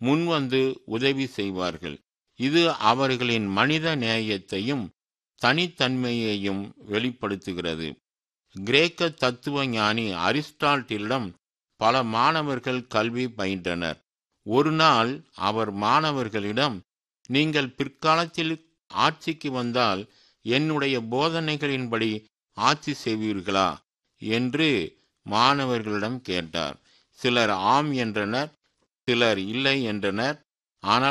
முன்வந்து உதவி செய்வார்கள் இது அவர்களின் மனித நேயத்தையும் தனித்தன்மையையும் வெளிப்படுத்துகிறது கிரேக்க தத்துவ ஞானி அரிஸ்டாட்டிலிடம் பல மாணவர்கள் கல்வி பயின்றனர் ஒரு நாள் அவர் மாணவர்களிடம் நீங்கள் பிற்காலத்தில் ஆட்சிக்கு வந்தால் என்னுடைய போதனைகளின்படி ஆட்சி செய்வீர்களா என்று மாணவர்களிடம் கேட்டார் சிலர் ஆம் என்றனர் சிலர் இல்லை என்றனர் ஆனால்